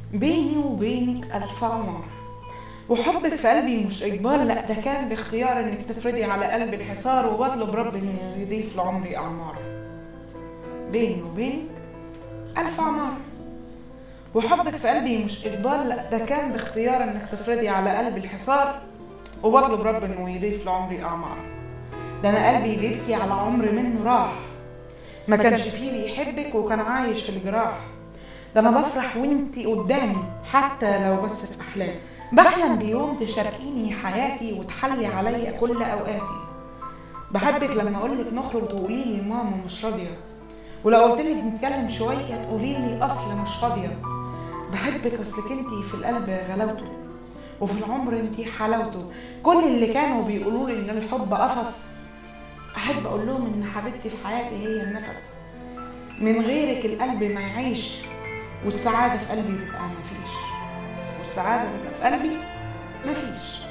بيني وبينك ألف عمر وحبك في قلبي مش إجبار لأ ده كان باختيار إنك تفرضي على قلبي الحصار وبطلب رب إنه يضيف لعمري أعمار بيني وبينك ألف عمار وحبك في قلبي مش إجبار لأ ده كان باختيار إنك تفرضي على قلبي الحصار وبطلب رب إنه يضيف لعمري أعمار ده أنا قلبي بيبكي على عمر منه راح ما كانش فيه بيحبك وكان عايش في الجراح ده انا بفرح وانتي قدامي حتى لو بس في احلام بحلم بيوم تشاركيني حياتي وتحلي عليا كل اوقاتي بحبك لما اقولك نخرج تقولي لي ماما مش راضيه ولو قلت لك نتكلم شويه تقولي لي اصل مش فاضيه بحبك اصلك انتي في القلب غلاوته وفي العمر انتي حلاوته كل اللي كانوا بيقولوا لي ان الحب قفص احب اقول لهم ان حبيبتي في حياتي هي النفس من غيرك القلب ما يعيش والسعاده في قلبي تبقى مفيش والسعاده تبقى في قلبي مفيش